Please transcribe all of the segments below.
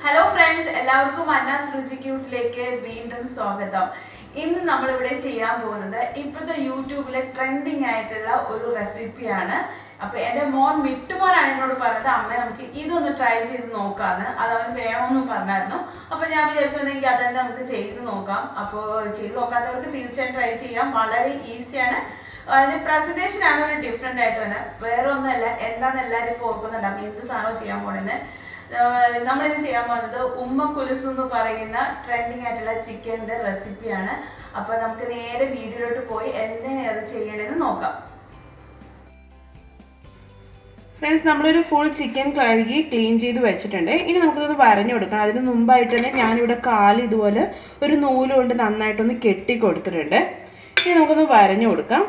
hello friends എല്ലാവർക്കും അന്നാസ് രുചി ക്യൂട്ടിലേക്ക് വീണ്ടും സ്വാഗതം ഇന്ന് നമ്മളിവിടെ ചെയ്യാൻ പോകുന്നത് ഇപ്പോഴത്തെ യൂട്യൂബിലെ ട്രെൻഡിങ് ആയിട്ടുള്ള ഒരു റെസിപ്പിയാണ് അപ്പൊ എന്റെ മോൻ മിട്ടുമോനാണ് എന്നോട് പറഞ്ഞത് അമ്മ നമുക്ക് ഇതൊന്ന് ട്രൈ ചെയ്ത് നോക്കാന്ന് അത് അവൻ വേണമെന്ന് പറഞ്ഞായിരുന്നു അപ്പൊ ഞാൻ വിചാരിച്ചിട്ടുണ്ടെങ്കിൽ അതന്നെ നമുക്ക് ചെയ്ത് നോക്കാം അപ്പോൾ ചെയ്ത് നോക്കാത്തവർക്ക് തീർച്ചയായും ട്രൈ ചെയ്യാം വളരെ ഈസിയാണ് അതിന്റെ പ്രസന്റേഷൻ ആണ് ഒരു ഡിഫറെന്റ് ആയിട്ട് വരുന്നത് വേറെ ഒന്നുമല്ല എന്താന്ന് എല്ലാവരും ഇപ്പോൾ ഓർക്കുന്നുണ്ടാവും എന്ത് സാധനം ചെയ്യാൻ പോണെന്ന് ആഹ് നമ്മളിത് ചെയ്യാൻ പോകുന്നത് ഉമ്മ കുലുസു എന്ന് പറയുന്ന ട്രെൻഡിങ് ആയിട്ടുള്ള ചിക്കൻ്റെ റെസിപ്പിയാണ് അപ്പൊ നമുക്ക് നേരെ വീഡിയോയിലോട്ട് പോയി എങ്ങനെയാണ് അത് ചെയ്യണമെന്ന് നോക്കാം ഫ്രണ്ട്സ് നമ്മളൊരു ഫുൾ ചിക്കൻ കഴുകി ക്ലീൻ ചെയ്ത് വെച്ചിട്ടുണ്ട് ഇനി നമുക്കിതൊന്ന് വരഞ്ഞു കൊടുക്കണം അതിന് മുമ്പായിട്ട് തന്നെ ഞാനിവിടെ കാല് ഇതുപോലെ ഒരു നൂല് കൊണ്ട് നന്നായിട്ടൊന്ന് കെട്ടി കൊടുത്തിട്ടുണ്ട് ഇനി നമുക്കൊന്ന് വരഞ്ഞു കൊടുക്കാം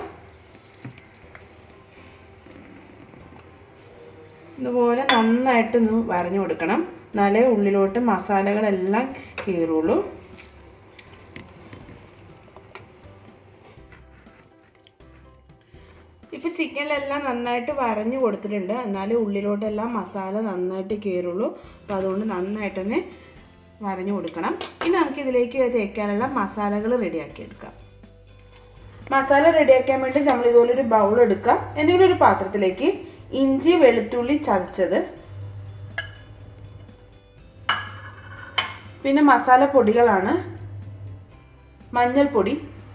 ഇതുപോലെ നന്നായിട്ടൊന്ന് വരഞ്ഞു കൊടുക്കണം എന്നാലേ ഉള്ളിലോട്ട് മസാലകളെല്ലാം കയറുള്ളൂ ഇപ്പം ചിക്കനിലെല്ലാം നന്നായിട്ട് വരഞ്ഞു കൊടുത്തിട്ടുണ്ട് എന്നാലും ഉള്ളിലോട്ടെല്ലാം മസാല നന്നായിട്ട് കയറുള്ളൂ അപ്പോൾ അതുകൊണ്ട് നന്നായിട്ട് തന്നെ വരഞ്ഞു കൊടുക്കണം ഇനി നമുക്ക് ഇതിലേക്ക് തേക്കാനുള്ള മസാലകൾ റെഡിയാക്കി എടുക്കാം മസാല റെഡിയാക്കാൻ വേണ്ടി നമ്മൾ ഇതുപോലെ ഒരു ബൗൾ എടുക്കാം എന്തെങ്കിലും ഒരു പാത്രത്തിലേക്ക് ഇഞ്ചി വെളുത്തുള്ളി ചതച്ചത് പിന്നെ മസാല പൊടികളാണ് മഞ്ഞൾപ്പൊടി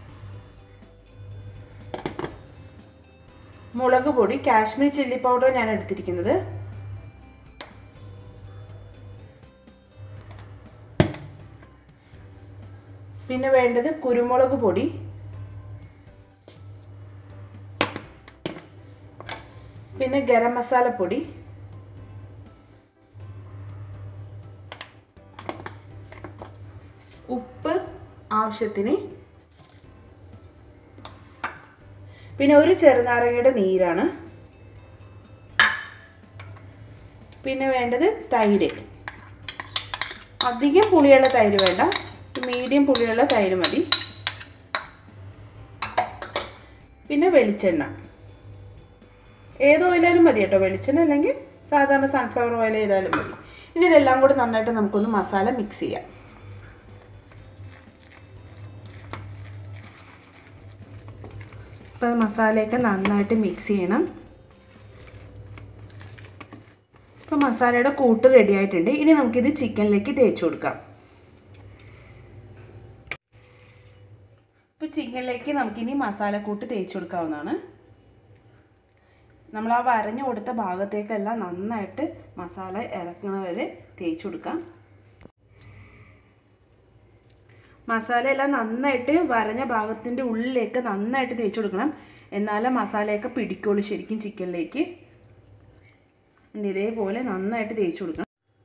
മുളക് പൊടി കാശ്മീർ ചില്ലി പൗഡർ ഞാൻ എടുത്തിരിക്കുന്നത് പിന്നെ വേണ്ടത് കുരുമുളക് പൊടി പിന്നെ ഗരം മസാല പൊടി ഉപ്പ് ആവശ്യത്തിന് പിന്നെ ഒരു ചെറുനാരങ്ങയുടെ നീരാണ് പിന്നെ വേണ്ടത് തൈര് അധികം പുളിയുള്ള തൈര് വേണ്ട മീഡിയം പുളിയുള്ള തൈര് മതി പിന്നെ വെളിച്ചെണ്ണ ഏത് ഓയിലായാലും മതി കേട്ടോ വെളിച്ചെണ്ണ അല്ലെങ്കിൽ സാധാരണ സൺഫ്ലവർ ഓയിൽ ചെയ്താലും മതി ഇനി ഇതെല്ലാം കൂടി നന്നായിട്ട് നമുക്കൊന്ന് മസാല മിക്സ് ചെയ്യാം അപ്പോൾ മസാലയൊക്കെ നന്നായിട്ട് മിക്സ് ചെയ്യണം ഇപ്പോൾ മസാലയുടെ കൂട്ട് റെഡി ആയിട്ടുണ്ട് ഇനി നമുക്കിത് ചിക്കനിലേക്ക് തേച്ച് കൊടുക്കാം ഇപ്പോൾ ചിക്കനിലേക്ക് നമുക്കിനി മസാലക്കൂട്ട് തേച്ച് കൊടുക്കാവുന്നതാണ് നമ്മൾ ആ വരഞ്ഞു കൊടുത്ത ഭാഗത്തേക്കെല്ലാം നന്നായിട്ട് മസാല ഇറക്കണ വരെ തേച്ച് കൊടുക്കാം മസാല എല്ലാം നന്നായിട്ട് വരഞ്ഞ ഭാഗത്തിൻ്റെ ഉള്ളിലേക്ക് നന്നായിട്ട് തേച്ച് കൊടുക്കണം എന്നാലേ മസാലയൊക്കെ പിടിക്കുള്ളൂ ശരിക്കും ചിക്കനിലേക്ക് ഇതേപോലെ നന്നായിട്ട് തേച്ച് കൊടുക്കണം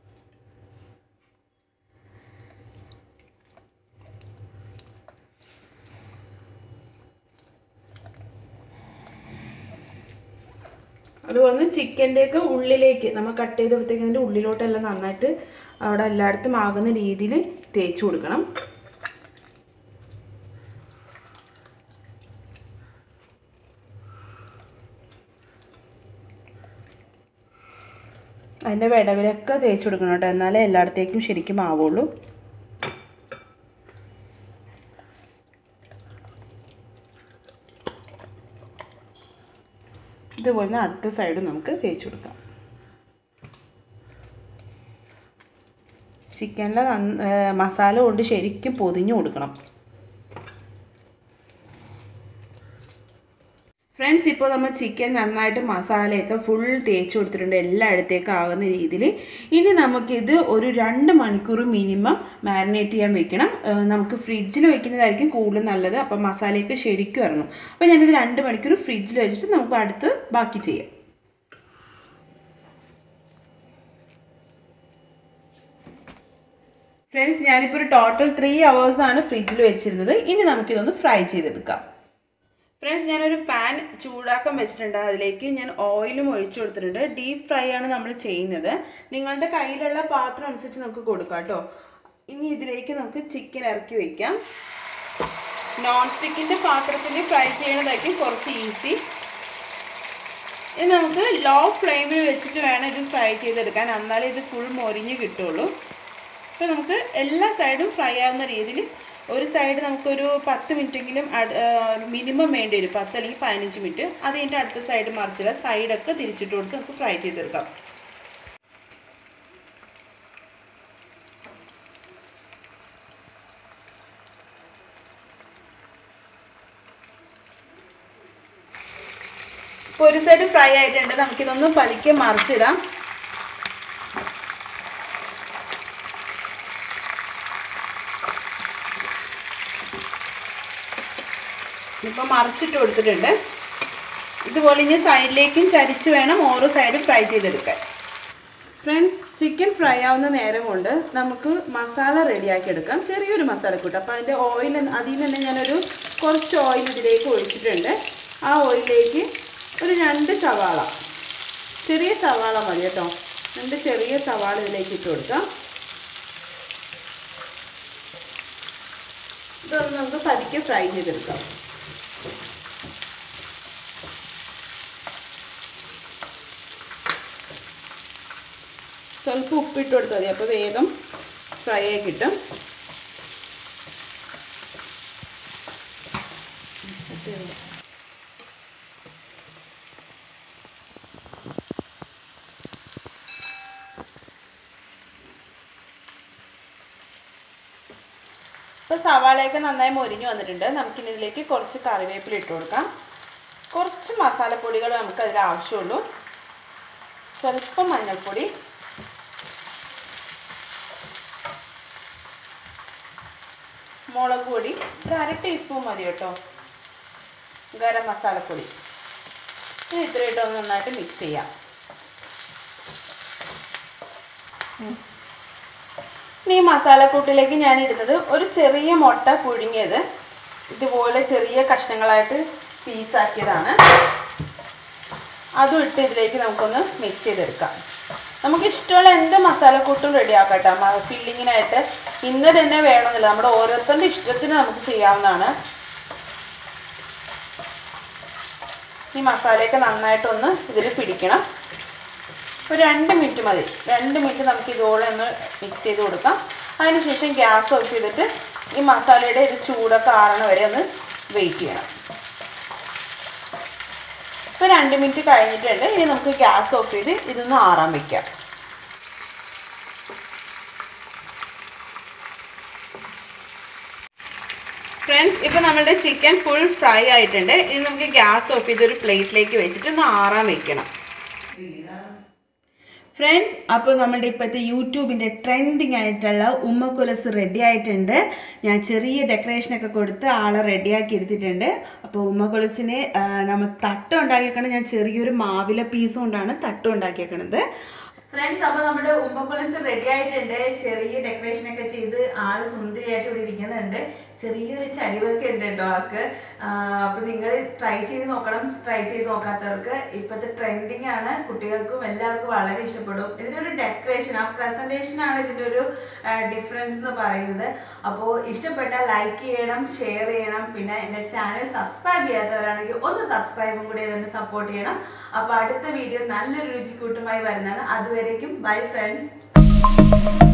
അതുപോലെ ചിക്കൻ്റെയൊക്കെ ഉള്ളിലേക്ക് നമ്മൾ കട്ട് ചെയ്തെടുത്തേക്ക് അതിൻ്റെ ഉള്ളിലോട്ടെല്ലാം നന്നായിട്ട് അവിടെ എല്ലായിടത്തും ആകുന്ന രീതിയിൽ തേച്ച് കൊടുക്കണം അതിൻ്റെ വിടവിലൊക്കെ തേച്ച് കൊടുക്കണം കേട്ടോ എന്നാലേ എല്ലായിടത്തേക്കും ശരിക്കും ആവുള്ളൂ ഇതുപോലെ അടുത്ത സൈഡ് നമുക്ക് തേച്ച് കൊടുക്കാം ചിക്കനിലെ മസാല കൊണ്ട് ശരിക്കും പൊതിഞ്ഞു കൊടുക്കണം ഫ്രണ്ട്സ് ഇപ്പോൾ നമ്മൾ ചിക്കൻ നന്നായിട്ട് മസാലയൊക്കെ ഫുൾ തേച്ച് കൊടുത്തിട്ടുണ്ട് എല്ലായിടത്തേക്കും ആകുന്ന രീതിയിൽ ഇനി നമുക്കിത് ഒരു രണ്ട് മണിക്കൂർ മിനിമം മാരിനേറ്റ് ചെയ്യാൻ വെക്കണം നമുക്ക് ഫ്രിഡ്ജിൽ വെക്കുന്നതായിരിക്കും കൂടുതൽ നല്ലത് അപ്പോൾ മസാലയൊക്കെ ശരിക്കും ഇറങ്ങും അപ്പോൾ ഞാനിത് രണ്ട് മണിക്കൂർ ഫ്രിഡ്ജിൽ വെച്ചിട്ട് നമുക്ക് അടുത്ത് ബാക്കി ചെയ്യാം ഫ്രണ്ട്സ് ഞാനിപ്പോൾ ഒരു ടോട്ടൽ ത്രീ ആണ് ഫ്രിഡ്ജിൽ വെച്ചിരുന്നത് ഇനി നമുക്കിതൊന്ന് ഫ്രൈ ചെയ്തെടുക്കാം ഫ്രണ്ട്സ് ഞാനൊരു പാൻ ചൂടാക്കാൻ വെച്ചിട്ടുണ്ട് അതിലേക്ക് ഞാൻ ഓയിലും ഒഴിച്ചു കൊടുത്തിട്ടുണ്ട് ഡീപ്പ് ഫ്രൈ ആണ് നമ്മൾ ചെയ്യുന്നത് നിങ്ങളുടെ കയ്യിലുള്ള പാത്രം അനുസരിച്ച് നമുക്ക് കൊടുക്കാം കേട്ടോ ഇനി ഇതിലേക്ക് നമുക്ക് ചിക്കൻ ഇറക്കി വയ്ക്കാം നോൺ സ്റ്റിക്കിൻ്റെ പാത്രത്തിൽ ഫ്രൈ ചെയ്യണതായിരിക്കും കുറച്ച് ഈസി ഇനി നമുക്ക് ലോ ഫ്ലെയിമിൽ വെച്ചിട്ട് വേണം ഇത് ഫ്രൈ ചെയ്തെടുക്കാൻ എന്നാലേ ഇത് ഫുൾ മൊരിഞ്ഞ് കിട്ടുള്ളൂ അപ്പോൾ നമുക്ക് എല്ലാ സൈഡും ഫ്രൈ ആവുന്ന രീതിയിൽ ഒരു സൈഡ് നമുക്കൊരു പത്ത് മിനിറ്റെങ്കിലും മിനിമം വേണ്ടി വരും പത്ത് അല്ലെങ്കിൽ പതിനഞ്ച് മിനിറ്റ് അത് കഴിഞ്ഞിട്ട് അടുത്ത സൈഡ് മറിച്ചിടുക സൈഡൊക്കെ തിരിച്ചിട്ട് കൊടുത്ത് നമുക്ക് ഫ്രൈ ചെയ്തെടുക്കാം ഇപ്പോൾ ഒരു സൈഡ് ഫ്രൈ ആയിട്ടുണ്ട് നമുക്കിതൊന്ന് പതുക്കെ മറിച്ചിടാം ഇപ്പം മറിച്ചിട്ട് കൊടുത്തിട്ടുണ്ട് ഇതുപോലെ ഇനി സൈഡിലേക്കും ചരിച്ച് വേണം ഓരോ സൈഡും ഫ്രൈ ചെയ്തെടുക്കാൻ ഫ്രണ്ട്സ് ചിക്കൻ ഫ്രൈ ആവുന്ന നേരം കൊണ്ട് നമുക്ക് മസാല റെഡിയാക്കി എടുക്കാം ചെറിയൊരു മസാല കൂട്ടം അപ്പോൾ അതിൻ്റെ ഓയിൽ അതിൽ നിന്ന് തന്നെ ഞാനൊരു കുറച്ച് ഓയിൽ ഇതിലേക്ക് ഒഴിച്ചിട്ടുണ്ട് ആ ഓയിലിലേക്ക് ഒരു രണ്ട് സവാള ചെറിയ സവാള മതി കേട്ടോ രണ്ട് ചെറിയ സവാള ഇതിലേക്ക് ഇട്ട് കൊടുക്കാം ഇതൊന്ന് നമുക്ക് പതുക്കെ ഫ്രൈ ചെയ്തെടുക്കാം സ്വല്പം ഉപ്പിട്ട് കൊടുത്താൽ മതി അപ്പോൾ വേഗം ഫ്രൈ ആയി കിട്ടും ഇപ്പോൾ സവാളയൊക്കെ നന്നായി മൊരിഞ്ഞു വന്നിട്ടുണ്ട് നമുക്കിനി ഇതിലേക്ക് കുറച്ച് കറിവേപ്പില ഇട്ട് കൊടുക്കാം കുറച്ച് മസാലപ്പൊടികൾ നമുക്ക് അതിൽ ആവശ്യമുള്ളൂ സ്വല്പം മഞ്ഞൾപ്പൊടി മുളക് പൊടി ഒരു അര ടീസ്പൂൺ മതി കേട്ടോ ഗരം മസാലപ്പൊടി ഇത് ഇത്രയിട്ട് ഒന്ന് നന്നായിട്ട് മിക്സ് ചെയ്യാം ഇനി ഈ മസാലക്കൂട്ടിലേക്ക് ഞാൻ ഇടുന്നത് ഒരു ചെറിയ മുട്ട പുഴുങ്ങിയത് ഇതുപോലെ ചെറിയ കഷ്ണങ്ങളായിട്ട് പീസാക്കിയതാണ് അതും ഇട്ട് ഇതിലേക്ക് നമുക്കൊന്ന് മിക്സ് ചെയ്തെടുക്കാം നമുക്ക് ഇഷ്ടമുള്ള എന്ത് മസാലക്കൂട്ടും റെഡി ആക്കട്ടെ ഫില്ലിങ്ങിനായിട്ട് ഇന്ന് തന്നെ വേണമെന്നില്ല നമ്മുടെ ഓരോരുത്തരുടെ ഇഷ്ടത്തിന് നമുക്ക് ചെയ്യാവുന്നതാണ് ഈ മസാലയൊക്കെ നന്നായിട്ടൊന്ന് ഇതിൽ പിടിക്കണം ഒരു രണ്ട് മിനിറ്റ് മതി രണ്ട് മിനിറ്റ് നമുക്ക് ഇതുപോലെ ഒന്ന് മിക്സ് ചെയ്ത് കൊടുക്കാം അതിനുശേഷം ഗ്യാസ് ഓഫ് ചെയ്തിട്ട് ഈ മസാലയുടെ ഇത് ചൂടൊക്കെ ആറണ വരെ ഒന്ന് വെയിറ്റ് ചെയ്യണം ഇപ്പോൾ രണ്ട് മിനിറ്റ് കഴിഞ്ഞിട്ടുണ്ട് ഇനി നമുക്ക് ഗ്യാസ് ഓഫ് ചെയ്ത് ഇതൊന്ന് ആറാൻ വെക്കാം ഫ്രണ്ട്സ് ഇപ്പോൾ നമ്മുടെ ചിക്കൻ ഫുൾ ഫ്രൈ ആയിട്ടുണ്ട് ഇനി നമുക്ക് ഗ്യാസ് ഓഫ് ചെയ്ത് ഒരു പ്ലേറ്റിലേക്ക് വെച്ചിട്ട് ഒന്ന് ആറാൻ വെക്കണം ഫ്രണ്ട്സ് അപ്പോൾ നമ്മുടെ ഇപ്പോഴത്തെ യൂട്യൂബിൻ്റെ ട്രെൻഡിങ് ആയിട്ടുള്ള ഉമ്മക്കുലസ് റെഡി ആയിട്ടുണ്ട് ഞാൻ ചെറിയ ഡെക്കറേഷനൊക്കെ കൊടുത്ത് ആളെ റെഡിയാക്കി എടുത്തിട്ടുണ്ട് അപ്പോൾ ഉമ്മക്കുലസിന് നമ്മൾ തട്ട് ഉണ്ടാക്കിയേക്കണത് ഞാൻ ചെറിയൊരു മാവില പീസ് കൊണ്ടാണ് തട്ട് ഉണ്ടാക്കിയേക്കണത് ഫ്രണ്ട്സ് അപ്പോൾ നമ്മുടെ ഉമ്മക്കുലസ് റെഡി ആയിട്ടുണ്ട് ചെറിയ ഡെക്കറേഷൻ ഒക്കെ ചെയ്ത് ആള് സുന്ദരിയായിട്ട് ഇവിടെ ഇരിക്കുന്നുണ്ട് ചെറിയൊരു ചരിവൊക്കെ ഉണ്ട് കേട്ടോ ആൾക്ക് അപ്പൊ നിങ്ങൾ ട്രൈ ചെയ്ത് നോക്കണം ട്രൈ ചെയ്ത് നോക്കാത്തവർക്ക് ഇപ്പോഴത്തെ ട്രെൻഡിങ് ആണ് കുട്ടികൾക്കും എല്ലാവർക്കും വളരെ ഇഷ്ടപ്പെടും ഇതിന്റെ ഒരു ഡെക്കറേഷൻ ആ പ്രസന്റേഷൻ ആണ് ഇതിന്റെ ഒരു ഡിഫറൻസ് എന്ന് പറയുന്നത് അപ്പോൾ ഇഷ്ടപ്പെട്ടാൽ ലൈക്ക് ചെയ്യണം ഷെയർ ചെയ്യണം പിന്നെ എൻ്റെ ചാനൽ സബ്സ്ക്രൈബ് ചെയ്യാത്തവരാണെങ്കിൽ ഒന്ന് സബ്സ്ക്രൈബും കൂടി തന്നെ സപ്പോർട്ട് ചെയ്യണം അപ്പോൾ അടുത്ത വീഡിയോ നല്ലൊരു രുചിക്കൂട്ടുമായി വരുന്നതാണ് അതുവരേക്കും ബൈ ഫ്രണ്ട്സ്